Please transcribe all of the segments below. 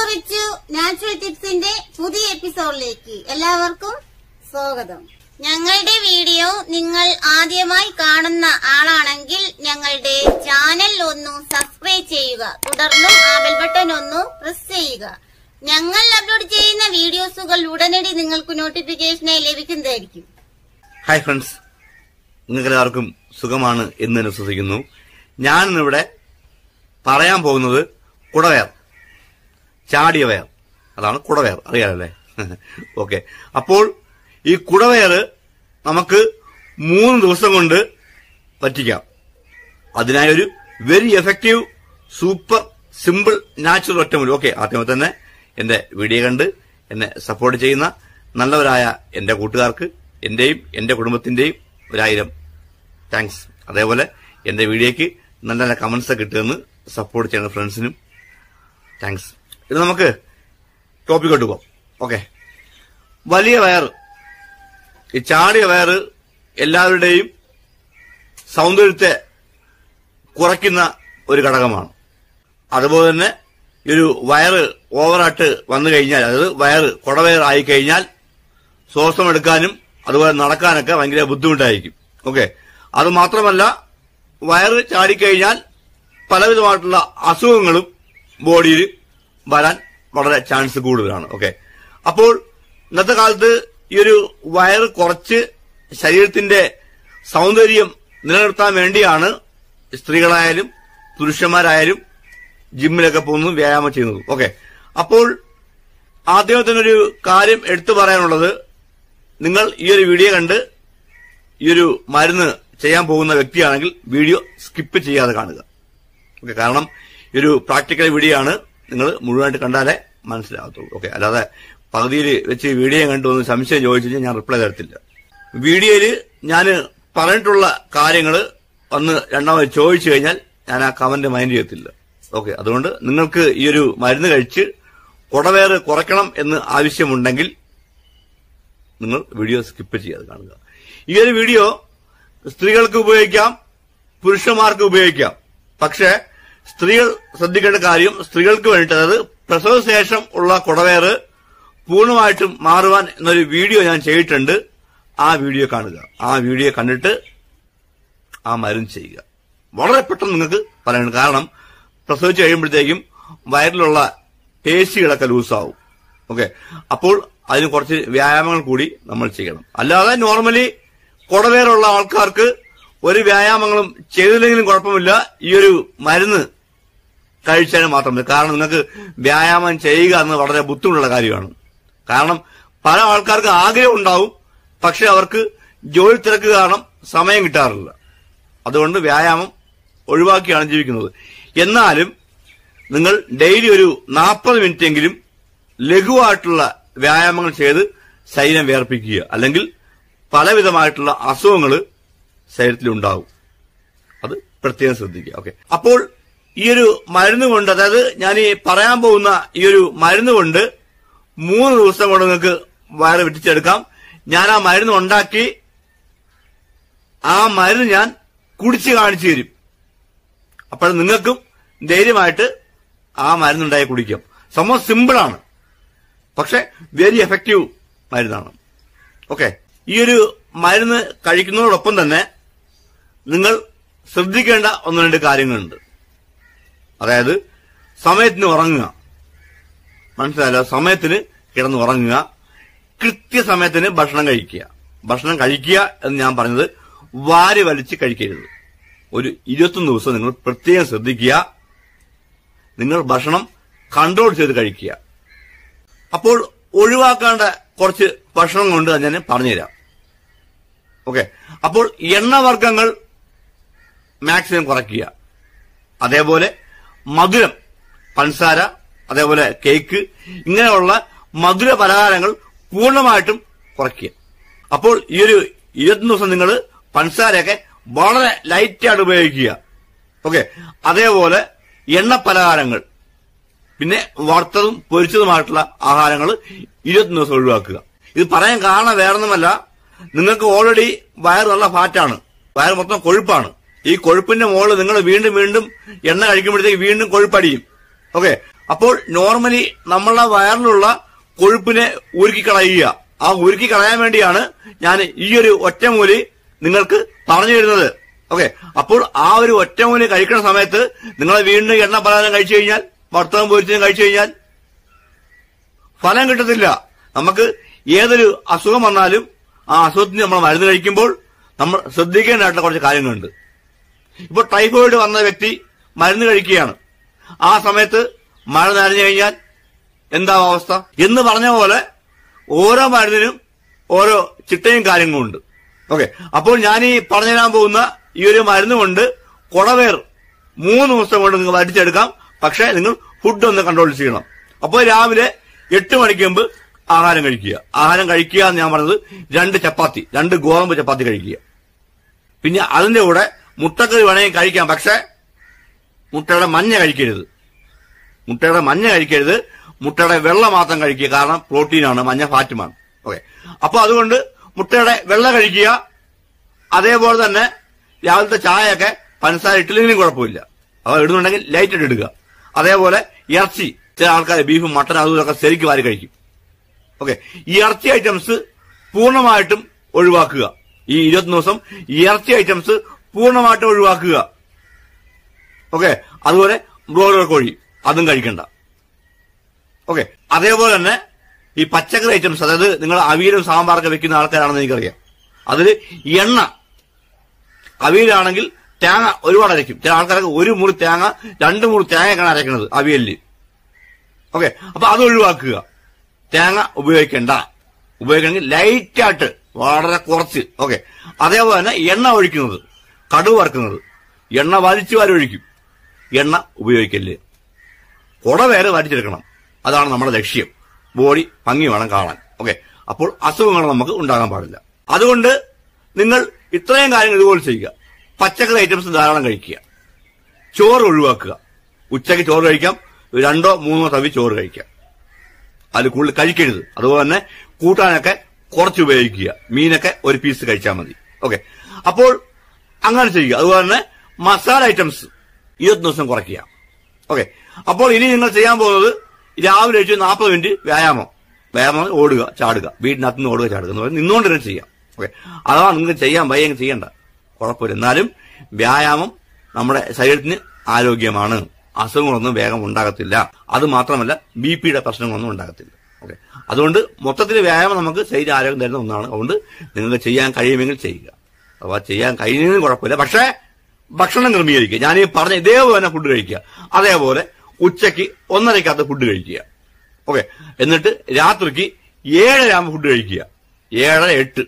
Richu natural ടിപ്സിന്റെ പുതിയ എപ്പിസോഡിലേക്ക് എല്ലാവർക്കും സ്വാഗതം ഞങ്ങളുടെ വീഡിയോ നിങ്ങൾ ആദ്യമായി കാണുന്ന ആളാണെങ്കിൽ ഞങ്ങളുടെ ചാനൽ ഒന്ന് സബ്സ്ക്രൈബ് ചെയ്യുക തുടർന്നും ആ ബെൽ ബട്ടൺ ഒന്ന് പ്രസ് ചെയ്യുക ഞങ്ങൾ അപ്ലോഡ് ചെയ്യുന്ന വീഡിയോസുകൾ ഉടനടി നിങ്ങൾക്ക് നോട്ടിഫിക്കേഷനായി ലഭിക്കുന്നതായിരിക്കും ഹായ് ഫ്രണ്ട്സ് നിങ്ങൾക്ക് എല്ലാവർക്കും സുഖമാണ് എന്ന് തന്നെ വിശ്വസിക്കുന്നു ഞാൻ ഇന്നിവിടെ പറയാൻ പോകുന്നത് കുടവയർ ചാടിയ വയർ അതാണ് കുടവയർ അറിയാലല്ലേ ഓക്കെ അപ്പോൾ ഈ കുടവയർ നമുക്ക് മൂന്ന് ദിവസം കൊണ്ട് പറ്റിക്കാം അതിനായി ഒരു very effective super simple natural ഒറ്റമൂലം ഓക്കെ ആദ്യമേ തന്നെ എന്റെ വീഡിയോ കണ്ട് എന്നെ സപ്പോർട്ട് ചെയ്യുന്ന നല്ലവരായ എന്റെ കൂട്ടുകാർക്ക് എന്റെയും എന്റെ കുടുംബത്തിന്റെയും ഒരായിരം താങ്ക്സ് അതേപോലെ എന്റെ വീഡിയോയ്ക്ക് നല്ല നല്ല കമന്റ്സ് കിട്ടുമെന്ന് സപ്പോർട്ട് ചെയ്യുന്ന ഫ്രണ്ട്സിനും താങ്ക്സ് ഇത് നമുക്ക് ടോപ്പിക്കോട്ട് പോവാം ഓക്കെ വലിയ വയർ ഈ ചാടിയ വയറ് എല്ലാവരുടെയും സൗന്ദര്യത്തെ കുറയ്ക്കുന്ന ഒരു ഘടകമാണ് അതുപോലെ തന്നെ ഈ ഒരു വയറ് ഓവറായിട്ട് വന്നു കഴിഞ്ഞാൽ അതായത് വയറ് കുടവയർ ആയി കഴിഞ്ഞാൽ ശ്വാസം എടുക്കാനും അതുപോലെ നടക്കാനൊക്കെ ഭയങ്കര ബുദ്ധിമുട്ടായിരിക്കും ഓക്കെ അത് മാത്രമല്ല വയറ് ചാടിക്കഴിഞ്ഞാൽ പലവിധമായിട്ടുള്ള അസുഖങ്ങളും ബോഡിയിൽ വരാൻ വളരെ ചാൻസ് കൂടുതലാണ് ഓക്കെ അപ്പോൾ ഇന്നത്തെ കാലത്ത് ഈ ഒരു വയറ് കുറച്ച് ശരീരത്തിന്റെ സൗന്ദര്യം നിലനിർത്താൻ വേണ്ടിയാണ് സ്ത്രീകളായാലും പുരുഷന്മാരായാലും ജിമ്മിലൊക്കെ പോകുന്നതും വ്യായാമം ചെയ്യുന്നതും ഓക്കെ അപ്പോൾ ആദ്യമേ തന്നെ ഒരു കാര്യം എടുത്തു പറയാനുള്ളത് നിങ്ങൾ ഈ ഒരു വീഡിയോ കണ്ട് ഈ ഒരു മരുന്ന് ചെയ്യാൻ പോകുന്ന വ്യക്തിയാണെങ്കിൽ വീഡിയോ സ്കിപ്പ് ചെയ്യാതെ കാണുക ഓക്കെ കാരണം ഈ ഒരു പ്രാക്ടിക്കൽ വീഡിയോ ആണ് നിങ്ങൾ മുഴുവനായിട്ട് കണ്ടാലേ മനസ്സിലാകത്തുള്ളൂ ഓക്കെ അല്ലാതെ പകുതിയിൽ വെച്ച് വീഡിയോ കണ്ടു ഒന്ന് സംശയം ചോദിച്ചു കഴിഞ്ഞാൽ ഞാൻ റിപ്ലൈ തരത്തില്ല വീഡിയോയിൽ ഞാൻ പറഞ്ഞിട്ടുള്ള കാര്യങ്ങൾ വന്ന് രണ്ടാമത് ചോദിച്ചു കഴിഞ്ഞാൽ ഞാൻ ആ കമന്റ് മൈൻഡ് ചെയ്യത്തില്ല ഓക്കെ അതുകൊണ്ട് നിങ്ങൾക്ക് ഈ ഒരു മരുന്ന് കഴിച്ച് കുടവേറ് കുറയ്ക്കണം എന്ന് ആവശ്യമുണ്ടെങ്കിൽ നിങ്ങൾ വീഡിയോ സ്കിപ്പ് ചെയ്യാതെ കാണുക ഈ ഒരു വീഡിയോ സ്ത്രീകൾക്ക് ഉപയോഗിക്കാം പുരുഷന്മാർക്ക് ഉപയോഗിക്കാം പക്ഷേ സ്ത്രീകൾ ശ്രദ്ധിക്കേണ്ട കാര്യം സ്ത്രീകൾക്ക് വേണ്ടിയിട്ട് അതായത് പ്രസവശേഷം ഉള്ള കുടവേറ് പൂർണ്ണമായിട്ടും മാറുവാൻ എന്നൊരു വീഡിയോ ഞാൻ ചെയ്തിട്ടുണ്ട് ആ വീഡിയോ കാണുക ആ വീഡിയോ കണ്ടിട്ട് ആ മരുന്ന് ചെയ്യുക വളരെ പെട്ടെന്ന് നിങ്ങൾക്ക് പറയണം കാരണം പ്രസവിച്ച് കഴിയുമ്പോഴത്തേക്കും വയറിലുള്ള പേശികളൊക്കെ ലൂസാവും ഓക്കെ അപ്പോൾ അതിന് കുറച്ച് വ്യായാമങ്ങൾ കൂടി നമ്മൾ ചെയ്യണം അല്ലാതെ നോർമലി കുടവേറുള്ള ആൾക്കാർക്ക് ഒരു വ്യായാമങ്ങളും ചെയ്തില്ലെങ്കിലും കുഴപ്പമില്ല ഈ ഒരു മരുന്ന് കഴിച്ചാൽ മാത്രം മതി കാരണം നിങ്ങൾക്ക് വ്യായാമം ചെയ്യുക എന്ന് വളരെ ബുദ്ധിമുട്ടുള്ള കാര്യമാണ് കാരണം പല ആൾക്കാർക്ക് ആഗ്രഹം ഉണ്ടാവും പക്ഷെ അവർക്ക് ജോലി തിരക്ക് കാരണം സമയം കിട്ടാറില്ല അതുകൊണ്ട് വ്യായാമം ഒഴിവാക്കിയാണ് ജീവിക്കുന്നത് എന്നാലും നിങ്ങൾ ഡെയിലി ഒരു നാൽപ്പത് മിനിറ്റെങ്കിലും ലഘുവായിട്ടുള്ള വ്യായാമങ്ങൾ ചെയ്ത് ശരീരം വേർപ്പിക്കുക അല്ലെങ്കിൽ പലവിധമായിട്ടുള്ള അസുഖങ്ങൾ ശരീരത്തിൽ ഉണ്ടാവും അത് പ്രത്യേകം ശ്രദ്ധിക്കുക ഓക്കെ അപ്പോൾ ഈ ഒരു മരുന്ന് കൊണ്ട് അതായത് ഞാൻ ഈ പറയാൻ പോകുന്ന ഈ ഒരു മരുന്ന് കൊണ്ട് മൂന്ന് ദിവസം കൊണ്ട് നിങ്ങൾക്ക് വയറ് വെട്ടിച്ചെടുക്കാം ഞാൻ ആ മരുന്ന് ഉണ്ടാക്കി ആ മരുന്ന് ഞാൻ കുടിച്ച് കാണിച്ചു തരും അപ്പോൾ നിങ്ങൾക്കും ധൈര്യമായിട്ട് ആ മരുന്നുണ്ടായി കുടിക്കാം സംഭവം സിമ്പിളാണ് പക്ഷെ വെരി എഫക്റ്റീവ് മരുന്നാണ് ഓക്കെ ഈ ഒരു മരുന്ന് കഴിക്കുന്നതോടൊപ്പം തന്നെ നിങ്ങൾ ശ്രദ്ധിക്കേണ്ട ഒന്ന് രണ്ട് കാര്യങ്ങളുണ്ട് അതായത് സമയത്തിന് ഉറങ്ങുക മനസ്സിലായല്ലോ സമയത്തിന് കിടന്ന് ഉറങ്ങുക കൃത്യസമയത്തിന് ഭക്ഷണം കഴിക്കുക ഭക്ഷണം കഴിക്കുക എന്ന് ഞാൻ പറഞ്ഞത് വാരി വലിച്ച് കഴിക്കരുത് ഒരു ഇരുപത്തൊന്ന് ദിവസം നിങ്ങൾ പ്രത്യേകം ശ്രദ്ധിക്കുക നിങ്ങൾ ഭക്ഷണം കൺട്രോൾ ചെയ്ത് കഴിക്കുക അപ്പോൾ ഒഴിവാക്കേണ്ട കുറച്ച് ഭക്ഷണം കൊണ്ട് ഞാൻ പറഞ്ഞുതരാം ഓക്കെ അപ്പോൾ എണ്ണവർഗ്ഗങ്ങൾ മാക്സിമം കുറയ്ക്കുക അതേപോലെ മധുരം പഞ്ചസാര അതേപോലെ കേക്ക് ഇങ്ങനെയുള്ള മധുര പലഹാരങ്ങൾ പൂർണ്ണമായിട്ടും കുറയ്ക്കുക അപ്പോൾ ഈ ഒരു ഇരുപത്തൊന്ന് ദിവസം നിങ്ങൾ പഞ്ചസാരയൊക്കെ വളരെ ലൈറ്റായിട്ട് ഉപയോഗിക്കുക ഓക്കെ അതേപോലെ എണ്ണ പലഹാരങ്ങൾ പിന്നെ വറുത്തതും പൊരിച്ചതുമായിട്ടുള്ള ആഹാരങ്ങൾ ഇരുപത്തൊന്ന് ദിവസം ഒഴിവാക്കുക ഇത് പറയാൻ കാരണം വേറൊന്നുമല്ല നിങ്ങൾക്ക് ഓൾറെഡി വയറ് നല്ല ഫാറ്റാണ് വയറ് മൊത്തം കൊഴുപ്പാണ് ഈ കൊഴുപ്പിന്റെ മുകളിൽ നിങ്ങൾ വീണ്ടും വീണ്ടും എണ്ണ കഴിക്കുമ്പോഴത്തേക്ക് വീണ്ടും കൊഴുപ്പടിയും ഓക്കെ അപ്പോൾ നോർമലി നമ്മളുടെ വയറിലുള്ള കൊഴുപ്പിനെ ഉരുക്കി കളയുക ആ ഉരുക്കി കളയാൻ വേണ്ടിയാണ് ഞാൻ ഈ ഒരു ഒറ്റമൂലി നിങ്ങൾക്ക് പറഞ്ഞു തരുന്നത് ഓക്കെ അപ്പോൾ ആ ഒരു ഒറ്റമൂലി കഴിക്കുന്ന സമയത്ത് നിങ്ങൾ വീണ്ടും എണ്ണ പലഹാരം കഴിച്ചു കഴിഞ്ഞാൽ ഭർത്താവും പൊരിച്ചതും കഴിച്ചു കഴിഞ്ഞാൽ ഫലം കിട്ടത്തില്ല നമുക്ക് ഏതൊരു അസുഖം വന്നാലും ആ അസുഖത്തിന് നമ്മൾ മരുന്ന് കഴിക്കുമ്പോൾ നമ്മൾ ശ്രദ്ധിക്കേണ്ടതായിട്ടുള്ള കുറച്ച് കാര്യങ്ങളുണ്ട് ഇപ്പോൾ ടൈഫോയിഡ് വന്ന വ്യക്തി മരുന്ന് കഴിക്കുകയാണ് ആ സമയത്ത് മഴ നനഞ്ഞു കഴിഞ്ഞാൽ എന്താവും അവസ്ഥ എന്ന് പറഞ്ഞ പോലെ ഓരോ മരുന്നിനും ഓരോ ചിട്ടയും കാര്യങ്ങളും ഉണ്ട് ഓക്കെ അപ്പോൾ ഞാൻ ഈ പറഞ്ഞു തരാൻ പോകുന്ന ഈ ഒരു മരുന്ന് കൊണ്ട് കുടവേർ മൂന്ന് ദിവസം കൊണ്ട് നിങ്ങൾ വരിച്ചെടുക്കാം പക്ഷേ നിങ്ങൾ ഫുഡ് ഒന്ന് കൺട്രോൾ ചെയ്യണം അപ്പോൾ രാവിലെ എട്ട് മണിക്ക് മുമ്പ് ആഹാരം കഴിക്കുക ആഹാരം കഴിക്കുക എന്ന് ഞാൻ പറഞ്ഞത് രണ്ട് ചപ്പാത്തി രണ്ട് ഗോതമ്പ് ചപ്പാത്തി കഴിക്കുക പിന്നെ അതിന്റെ കൂടെ മുട്ടക്കറി വേണമെങ്കിൽ കഴിക്കാം പക്ഷേ മുട്ടയുടെ മഞ്ഞ കഴിക്കരുത് മുട്ടയുടെ മഞ്ഞ കഴിക്കരുത് മുട്ടയുടെ വെള്ള മാത്രം കഴിക്കുക കാരണം പ്രോട്ടീനാണ് മഞ്ഞ ഫാറ്റുമാണ് ഓക്കെ അപ്പൊ അതുകൊണ്ട് മുട്ടയുടെ വെള്ള കഴിക്കുക അതേപോലെ തന്നെ രാവിലത്തെ ചായയൊക്കെ പഞ്ചസാര ഇട്ടില്ലെങ്കിലും കുഴപ്പമില്ല അവ ഇടുന്നുണ്ടെങ്കിൽ ലൈറ്റ് ഇട്ട് ഇടുക അതേപോലെ ഇറച്ചി ചില ആൾക്കാർ ബീഫും മട്ടൻ അതും ഇതൊക്കെ ശരിക്ക് വാരി കഴിക്കും ഓക്കെ ഈ ഇറച്ചി ഐറ്റംസ് പൂർണ്ണമായിട്ടും ഒഴിവാക്കുക ഈ ഇരുപത്തി ദിവസം ഈ ഇറച്ചി ഐറ്റംസ് പൂർണ്ണമായിട്ടും ഒഴിവാക്കുക ഓക്കെ അതുപോലെ ബ്രോയിലർ കോഴി അതും കഴിക്കണ്ട ഓക്കെ അതേപോലെ തന്നെ ഈ പച്ചക്കറി ഐറ്റംസ് അതായത് നിങ്ങൾ അവിയലും സാമ്പാറൊക്കെ വെക്കുന്ന ആൾക്കാരാണെന്ന് എനിക്കറിയാം അതിൽ എണ്ണ അവിയലാണെങ്കിൽ തേങ്ങ ഒരുപാട് അരയ്ക്കും ചില ആൾക്കാരൊക്കെ ഒരു മുറി തേങ്ങ രണ്ട് മുറി തേങ്ങയൊക്കെയാണ് അരയ്ക്കുന്നത് അവിയലിൽ ഓക്കെ അപ്പൊ അത് ഒഴിവാക്കുക തേങ്ങ ഉപയോഗിക്കണ്ട ഉപയോഗിക്കണമെങ്കിൽ ലൈറ്റായിട്ട് വളരെ കുറച്ച് ഓക്കെ അതേപോലെ തന്നെ എണ്ണ ഒഴിക്കുന്നത് കടുവ് വറുക്കുന്നത് എണ്ണ വലിച്ചു വാരി ഒഴിക്കും എണ്ണ ഉപയോഗിക്കല്ലേ കുട വേറെ വലിച്ചെടുക്കണം അതാണ് നമ്മുടെ ലക്ഷ്യം ബോഡി ഭംഗി വേണം കാണാൻ ഓക്കെ അപ്പോൾ അസുഖങ്ങൾ നമുക്ക് ഉണ്ടാകാൻ പാടില്ല അതുകൊണ്ട് നിങ്ങൾ ഇത്രയും കാര്യങ്ങൾ ഇതുപോലെ ചെയ്യുക പച്ചക്കറി ഐറ്റംസ് ധാരാളം കഴിക്കുക ചോറ് ഒഴിവാക്കുക ഉച്ചയ്ക്ക് ചോറ് കഴിക്കാം രണ്ടോ മൂന്നോ തവി ചോറ് കഴിക്കാം അതിൽ കൂടുതൽ കഴിക്കരുത് അതുപോലെ തന്നെ കൂട്ടാനൊക്കെ കുറച്ച് ഉപയോഗിക്കുക മീനൊക്കെ ഒരു പീസ് കഴിച്ചാൽ മതി ഓക്കെ അപ്പോൾ അങ്ങനെ ചെയ്യുക അതുപോലെ തന്നെ മസാല ഐറ്റംസ് ഇരുപത്തി ദിവസം കുറയ്ക്കുക ഓക്കെ അപ്പോൾ ഇനി നിങ്ങൾ ചെയ്യാൻ പോകുന്നത് രാവിലെ വെച്ച് നാൽപ്പത് മിനിറ്റ് വ്യായാമം വ്യായാമം ഓടുക ചാടുക വീടിനകത്ത് നിന്ന് ഓടുക ചാടുക എന്ന് പറയുന്നത് നിന്നുകൊണ്ട് തന്നെ ചെയ്യാം ഓക്കെ അഥവാ നിങ്ങൾക്ക് ചെയ്യാൻ വയ്യെങ്കിൽ ചെയ്യണ്ട കുഴപ്പമില്ല എന്നാലും വ്യായാമം നമ്മുടെ ശരീരത്തിന് ആരോഗ്യമാണ് അസുഖങ്ങളൊന്നും വേഗം ഉണ്ടാകത്തില്ല അത് മാത്രമല്ല ബി പിയുടെ പ്രശ്നങ്ങളൊന്നും ഉണ്ടാകത്തില്ല ഓക്കെ അതുകൊണ്ട് മൊത്തത്തിൽ വ്യായാമം നമുക്ക് ശരീര ആരോഗ്യം തരുന്ന ഒന്നാണ് അതുകൊണ്ട് നിങ്ങൾക്ക് ചെയ്യാൻ കഴിയുമെങ്കിൽ ചെയ്യുക അഥവാ ചെയ്യാൻ കഴിയുന്നതിന് കുഴപ്പമില്ല പക്ഷേ ഭക്ഷണം ക്രമീകരിക്കുക ഞാൻ ഈ പറഞ്ഞ ഇതേപോലെ തന്നെ ഫുഡ് കഴിക്കുക അതേപോലെ ഉച്ചയ്ക്ക് ഒന്നരക്കകത്ത് ഫുഡ് കഴിക്കുക ഓക്കെ എന്നിട്ട് രാത്രിക്ക് ഏഴര ആകുമ്പോൾ ഫുഡ് കഴിക്കുക ഏഴര എട്ട്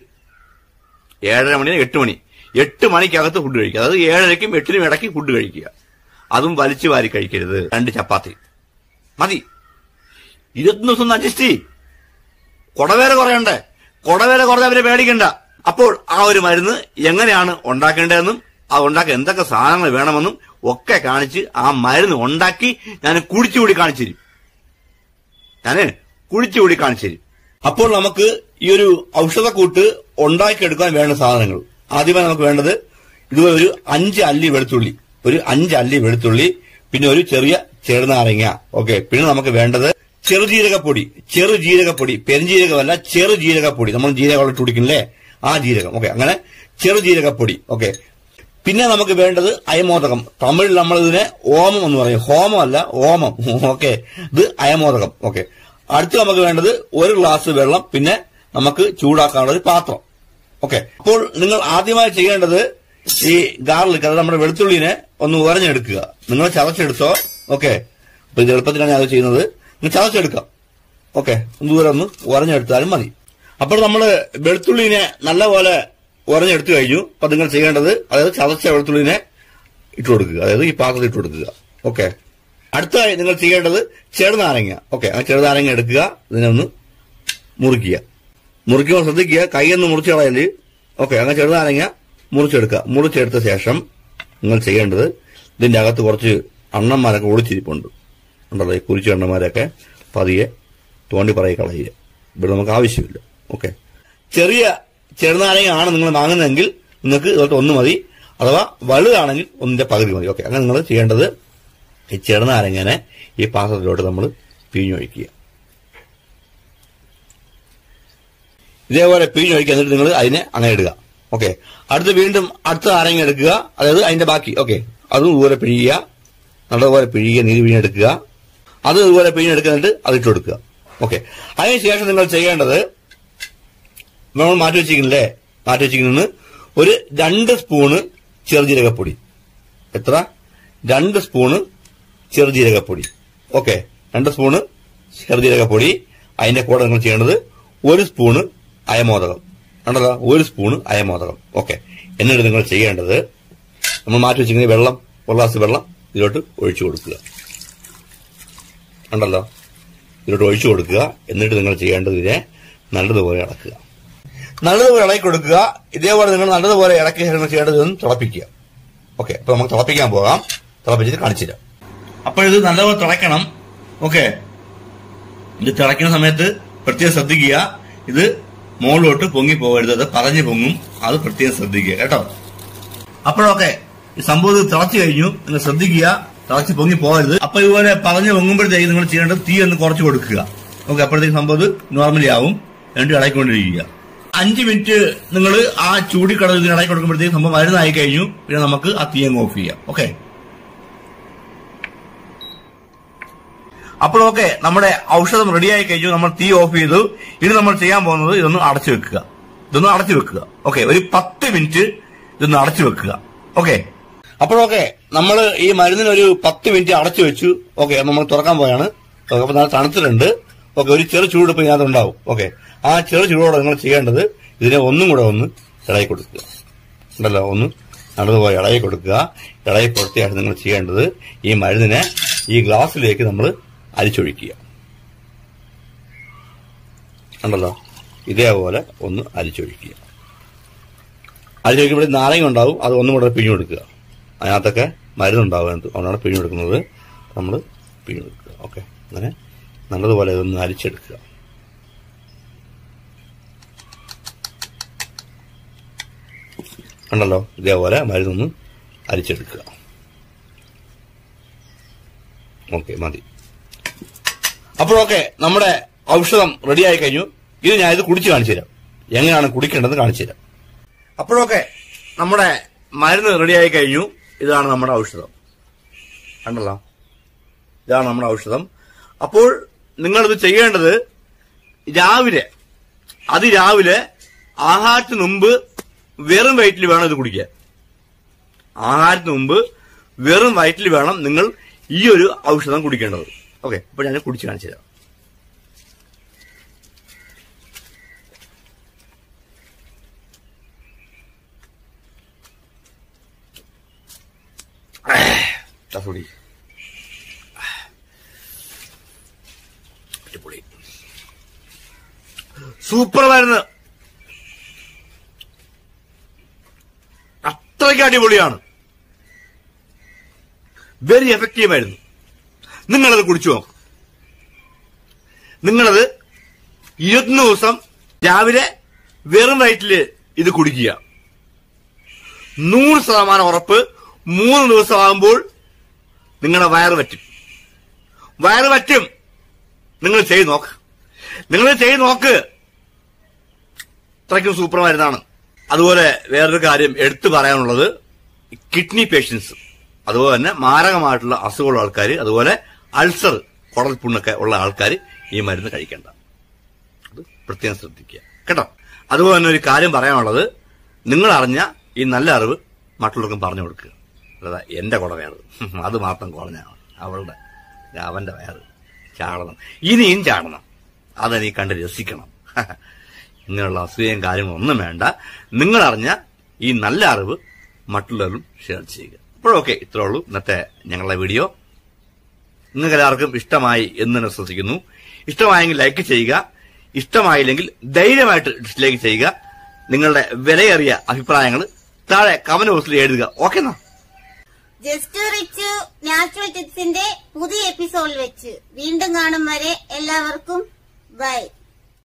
ഏഴര മണി എട്ട് മണി എട്ട് മണിക്കകത്ത് ഫുഡ് കഴിക്കുക അതായത് ഏഴരയ്ക്കും എട്ടിനും ഇടയ്ക്ക് ഫുഡ് കഴിക്കുക അതും വലിച്ചു വാരി കഴിക്കരുത് രണ്ട് ചപ്പാത്തി മതി ഇരുപത്തി ദിവസം ഒന്ന് അഡ്ജസ്റ്റ് ചെയ്യ് കൊടവേര കുറയണ്ടേ കൊടവേര കുറഞ്ഞ അവരെ പേടിക്കണ്ട അപ്പോൾ ആ ഒരു മരുന്ന് എങ്ങനെയാണ് ഉണ്ടാക്കേണ്ടതെന്നും അത് ഉണ്ടാക്കാൻ എന്തൊക്കെ സാധനങ്ങൾ വേണമെന്നും ഒക്കെ കാണിച്ച് ആ മരുന്ന് ഉണ്ടാക്കി ഞാൻ കുടിച്ചുകൂടി കാണിച്ചു തരും ഞാന് കുടിച്ചുകൂടി കാണിച്ചു തരും അപ്പോൾ നമുക്ക് ഈ ഒരു ഔഷധക്കൂട്ട് ഉണ്ടാക്കിയെടുക്കാൻ വേണ്ട സാധനങ്ങൾ ആദ്യമായി നമുക്ക് വേണ്ടത് ഇതുപോലെ ഒരു അഞ്ച് അല്ലി വെളുത്തുള്ളി ഒരു അഞ്ച് അല്ലി വെളുത്തുള്ളി പിന്നെ ഒരു ചെറിയ ചെറുനാരങ്ങ ഓക്കെ പിന്നെ നമുക്ക് വേണ്ടത് ചെറുജീരകപ്പൊടി ചെറുജീരകപ്പൊടി പെരുംജീരകമല്ല ചെറുജീരകപ്പൊടി നമ്മൾ ജീരകം ഇട്ട് കുടിക്കില്ലേ ആ ജീരകം ഓക്കെ അങ്ങനെ ചെറുജീരകപ്പൊടി ഓക്കെ പിന്നെ നമുക്ക് വേണ്ടത് അയമോദകം തമിഴിൽ നമ്മൾ ഇതിനെ ഓമം എന്ന് പറയും ഹോമമല്ല ഓമം ഓക്കെ ഇത് അയമോദകം ഓക്കെ അടുത്ത് നമുക്ക് വേണ്ടത് ഒരു ഗ്ലാസ് വെള്ളം പിന്നെ നമുക്ക് ചൂടാക്കാനുള്ള ഒരു പാത്രം ഓക്കെ അപ്പോൾ നിങ്ങൾ ആദ്യമായി ചെയ്യേണ്ടത് ഈ ഗാർലിക് അതായത് നമ്മുടെ വെളുത്തുള്ളിനെ ഒന്ന് ഉറഞ്ഞെടുക്കുക നിങ്ങൾ ചതച്ചെടുത്തോ ഓക്കെ അപ്പൊ ഇത് എളുപ്പത്തിലാണ് ഞാൻ അത് ചെയ്യുന്നത് നിങ്ങൾ ചതച്ചെടുക്കാം ഓക്കെ ദൂരം ഒന്ന് ഉറഞ്ഞെടുത്താലും മതി അപ്പോൾ നമ്മൾ വെളുത്തുള്ളിനെ നല്ലപോലെ ഉറഞ്ഞെടുത്തു കഴിഞ്ഞു അപ്പൊ നിങ്ങൾ ചെയ്യേണ്ടത് അതായത് ചതച്ച വെളുത്തുള്ളിനെ ഇട്ട് കൊടുക്കുക അതായത് ഈ പാത്രത്തിൽ ഇട്ട് കൊടുക്കുക ഓക്കെ അടുത്തതായി നിങ്ങൾ ചെയ്യേണ്ടത് ചെറുനാരങ്ങ ഓക്കെ ആ ചെറുനാരങ്ങ എടുക്കുക ഇതിനെ ഒന്ന് മുറിക്കുക മുറിക്കുമ്പോൾ ശ്രദ്ധിക്കുക കൈയൊന്ന് മുറിച്ച് കളയല് ഓക്കെ അങ്ങനെ ചെറുനാരങ്ങ മുറിച്ചെടുക്കുക മുറിച്ചെടുത്ത ശേഷം നിങ്ങൾ ചെയ്യേണ്ടത് ഇതിന്റെ അകത്ത് കുറച്ച് അണ്ണന്മാരൊക്കെ ഒളിച്ചിരിപ്പുണ്ട് ഉണ്ടല്ലോ ഈ കുരിച്ച അണ്ണന്മാരൊക്കെ പതിയെ തോണ്ടി പറയി കളയുക ഇവിടെ നമുക്ക് ആവശ്യമില്ല ഓക്കെ ചെറിയ ചെറുനാരങ്ങ ആണ് നിങ്ങൾ വാങ്ങുന്നതെങ്കിൽ നിങ്ങൾക്ക് ഇതുപോലത്തെ ഒന്ന് മതി അഥവാ വലുതാണെങ്കിൽ ഒന്നിന്റെ പകുതി മതി ഓക്കെ അങ്ങനെ നിങ്ങൾ ചെയ്യേണ്ടത് ഈ ചെറുനാരങ്ങനെ ഈ പാത്രത്തിലോട്ട് നമ്മൾ പിഴിഞ്ഞൊഴിക്കുക ഇതേപോലെ പിഴിഞ്ഞൊഴിക്കുക എന്നിട്ട് നിങ്ങൾ അതിനെ അങ്ങനെ ഇടുക ഓക്കെ അടുത്ത് വീണ്ടും അടുത്ത നാരങ്ങ എടുക്കുക അതായത് അതിന്റെ ബാക്കി ഓക്കെ അതും ഇതുപോലെ പിഴിയുക നല്ലതുപോലെ പിഴിയുക നീര് പിഴിഞ്ഞെടുക്കുക അത് ഇതുപോലെ പിഴിഞ്ഞെടുക്കുന്നിട്ട് അത് ഇട്ട് കൊടുക്കുക ഓക്കെ അതിനുശേഷം നിങ്ങൾ ചെയ്യേണ്ടത് നമ്മൾ മാറ്റി വെച്ചിരിക്കുന്നില്ലേ മാറ്റി വെച്ചിരിക്കുന്നത് ഒരു രണ്ട് സ്പൂണ് ചെറുജീരകപ്പൊടി എത്ര രണ്ട് സ്പൂണ് ചെറുജീരകപ്പൊടി ഓക്കെ രണ്ട് സ്പൂണ് ചെറുജീരകപ്പൊടി അതിന്റെ കൂടെ നിങ്ങൾ ചെയ്യേണ്ടത് ഒരു സ്പൂണ് അയമോദകം കണ്ടല്ലോ ഒരു സ്പൂണ് അയമോദകം ഓക്കെ എന്നിട്ട് നിങ്ങൾ ചെയ്യേണ്ടത് നമ്മൾ മാറ്റി വെച്ചിരിക്കുന്ന വെള്ളം ഒരു ഗ്ലാസ് വെള്ളം ഇതിലോട്ട് ഒഴിച്ചു കൊടുക്കുക ഉണ്ടല്ലോ ഇതിലോട്ട് ഒഴിച്ചു കൊടുക്കുക എന്നിട്ട് നിങ്ങൾ ചെയ്യേണ്ടത് ഇതിനെ നല്ലതുപോലെ ഇളക്കുക നല്ലതുപോലെ ഇളക്കി കൊടുക്കുക ഇതേപോലെ നിങ്ങൾ നല്ലതുപോലെ ഇളക്കിയ ശേഷം ചെയ്യേണ്ടത് ഇതൊന്ന് തിളപ്പിക്കുക ഓക്കെ അപ്പൊ നമുക്ക് തിളപ്പിക്കാൻ പോകാം തിളപ്പിച്ചിട്ട് കാണിച്ചു തരാം അപ്പൊ ഇത് നല്ലപോലെ തിളയ്ക്കണം ഓക്കെ ഇത് തിളയ്ക്കുന്ന സമയത്ത് പ്രത്യേകം ശ്രദ്ധിക്കുക ഇത് മുകളിലോട്ട് പൊങ്ങി പോകരുത് അത് പറഞ്ഞ് പൊങ്ങും അത് പ്രത്യേകം ശ്രദ്ധിക്കുക കേട്ടോ അപ്പോഴൊക്കെ ഈ സംഭവം ഇത് തിളച്ചു കഴിഞ്ഞു നിങ്ങൾ ശ്രദ്ധിക്കുക തിളച്ച് പൊങ്ങി പോകരുത് അപ്പൊ ഇതുപോലെ പറഞ്ഞ് പൊങ്ങുമ്പോഴത്തേക്ക് നിങ്ങൾ ചെയ്യേണ്ടത് തീ ഒന്ന് കുറച്ച് കൊടുക്കുക ഓക്കെ അപ്പോഴത്തേക്ക് സംഭവം ഇത് നോർമലി ആവും എന്നിട്ട് ഇളക്കിക്കൊണ്ടിരിക്കുക അഞ്ച് മിനിറ്റ് നിങ്ങൾ ആ ചൂടിക്കടൽ ഇതിന് ഇളക്കി കൊടുക്കുമ്പോഴത്തേക്ക് സംഭവം മരുന്നായി കഴിഞ്ഞു പിന്നെ നമുക്ക് ആ തീ അങ്ങ് ഓഫ് ചെയ്യാം ഓക്കെ അപ്പോഴൊക്കെ നമ്മുടെ ഔഷധം റെഡിയായി കഴിഞ്ഞു നമ്മൾ തീ ഓഫ് ചെയ്തു ഇനി നമ്മൾ ചെയ്യാൻ പോകുന്നത് ഇതൊന്ന് അടച്ചു വെക്കുക ഇതൊന്ന് അടച്ചു വെക്കുക ഓക്കെ ഒരു പത്ത് മിനിറ്റ് ഇതൊന്ന് അടച്ചു വെക്കുക ഓക്കെ അപ്പോഴൊക്കെ നമ്മൾ ഈ മരുന്നിന് ഒരു പത്ത് മിനിറ്റ് അടച്ചു വെച്ചു ഓക്കെ നമ്മൾ തുറക്കാൻ പോയാണ് ഓക്കെ അപ്പൊ നല്ല തണുത്തിട്ടുണ്ട് ഓക്കെ ഒരു ചെറു ചൂട് ഇപ്പൊ ഇതിനകത്ത് ഉണ്ടാവും ഓക്കെ ആ ചെറു ചൂടോടെ നിങ്ങൾ ചെയ്യേണ്ടത് ഇതിനെ ഒന്നും കൂടെ ഒന്ന് ഇളകി കൊടുക്കുക ഉണ്ടല്ലോ ഒന്ന് നല്ലതുപോലെ ഇളകി കൊടുക്കുക ഇളകി പുറത്തിയായിട്ട് നിങ്ങൾ ചെയ്യേണ്ടത് ഈ മരുന്നിനെ ഈ ഗ്ലാസ്സിലേക്ക് നമ്മൾ അരിച്ചൊഴിക്കുക ഉണ്ടല്ലോ ഇതേപോലെ ഒന്ന് അരിച്ചൊഴിക്കുക അരിച്ചൊഴിക്കുമ്പോൾ നാരങ്ങ ഉണ്ടാവും അത് ഒന്നും കൂടെ പിഴിഞ്ഞു കൊടുക്കുക അതിനകത്തൊക്കെ മരുന്നുണ്ടാവും അതിനകത്ത് അതുകൊണ്ടാണ് പിഴിഞ്ഞു കൊടുക്കുന്നത് നമ്മൾ പിഴിഞ്ഞു കൊടുക്കുക ഓക്കെ അങ്ങനെ നല്ലതുപോലെ ഇതൊന്ന് അരിച്ചെടുക്കുക ഉണ്ടല്ലോ ഇതേപോലെ മരുന്നൊന്ന് അരിച്ചെടുക്കുക ഓക്കെ മതി അപ്പോഴൊക്കെ നമ്മുടെ ഔഷധം റെഡിയായി കഴിഞ്ഞു ഇത് ഞാൻ ഇത് കുടിച്ച് കാണിച്ചു തരാം എങ്ങനെയാണ് കുടിക്കേണ്ടത് കാണിച്ചു തരാം അപ്പോഴൊക്കെ നമ്മുടെ മരുന്ന് റെഡിയായി കഴിഞ്ഞു ഇതാണ് നമ്മുടെ ഔഷധം കണ്ടല്ലോ ഇതാണ് നമ്മുടെ ഔഷധം അപ്പോൾ നിങ്ങളിത് ചെയ്യേണ്ടത് രാവിലെ അതിരാവിലെ ആഹാരത്തിന് മുമ്പ് വെറും വയറ്റിൽ വേണം ഇത് കുടിക്കാൻ ആഹാരത്തിന് മുമ്പ് വെറും വയറ്റിൽ വേണം നിങ്ങൾ ഈ ഒരു ഔഷധം കുടിക്കേണ്ടത് ഓക്കെ അപ്പൊ ഞാൻ കുടിച്ച് കാണിച്ചു തരാം ചസുടി അടിപൊളി സൂപ്പർ മരുന്ന് അത്രയ്ക്ക് അടിപൊളിയാണ് വെരി എഫക്റ്റീവ് ആയിരുന്നു നിങ്ങളത് കുടിച്ചു നോക്കും നിങ്ങളത് ഇരുപത്തൊന്ന് ദിവസം രാവിലെ വെറും വയറ്റില് ഇത് കുടിക്കുക നൂറ് ശതമാനം ഉറപ്പ് മൂന്ന് ദിവസമാകുമ്പോൾ നിങ്ങളുടെ വയറ് പറ്റും വയറ് പറ്റും നിങ്ങൾ ചെയ്ത് നോക്ക് നിങ്ങൾ ചെയ്ത് നോക്ക് അത്രയ്ക്കും സൂപ്പർ മരുന്നാണ് അതുപോലെ വേറൊരു കാര്യം എടുത്തു പറയാനുള്ളത് കിഡ്നി പേഷ്യൻസ് അതുപോലെ തന്നെ മാരകമായിട്ടുള്ള അസുഖമുള്ള ആൾക്കാർ അതുപോലെ അൾസർ കുടൽ പുണ്ണൊക്കെ ഉള്ള ആൾക്കാർ ഈ മരുന്ന് കഴിക്കേണ്ട അത് പ്രത്യേകം ശ്രദ്ധിക്കുക കേട്ടോ അതുപോലെ തന്നെ ഒരു കാര്യം പറയാനുള്ളത് നിങ്ങൾ അറിഞ്ഞ ഈ നല്ല അറിവ് മറ്റുള്ളവർക്കും പറഞ്ഞു കൊടുക്കുക അതാ എന്റെ കുട വയറ് അത് മാത്രം കുറഞ്ഞാണ് അവളുടെ അവന്റെ വയറ് ചാടണം ഇനിയും ചാടണം അതെനീ കണ്ട് രസിക്കണം ഇങ്ങനെയുള്ള അസൂയയും കാര്യങ്ങളും ഒന്നും വേണ്ട നിങ്ങൾ അറിഞ്ഞ ഈ നല്ല അറിവ് മറ്റുള്ളവരും ഷെയർ ചെയ്യുക അപ്പോഴൊക്കെ ഇത്രേ ഉള്ളൂ ഇന്നത്തെ ഞങ്ങളുടെ വീഡിയോ നിങ്ങൾക്ക് എല്ലാവർക്കും ഇഷ്ടമായി എന്ന് തന്നെ വിശ്വസിക്കുന്നു ഇഷ്ടമായെങ്കിൽ ലൈക്ക് ചെയ്യുക ഇഷ്ടമായില്ലെങ്കിൽ ധൈര്യമായിട്ട് ഡിസ്ലൈക്ക് ചെയ്യുക നിങ്ങളുടെ വിലയേറിയ അഭിപ്രായങ്ങൾ താഴെ കമന്റ് ബോക്സിൽ എഴുതുക ഓക്കെ എന്നാ ജസ്റ്റ് റിച്ച് നാച്ചുറൽ ടിപ്സിന്റെ പുതിയ എപ്പിസോഡിൽ വെച്ച് വീണ്ടും കാണും വരെ എല്ലാവർക്കും ബൈ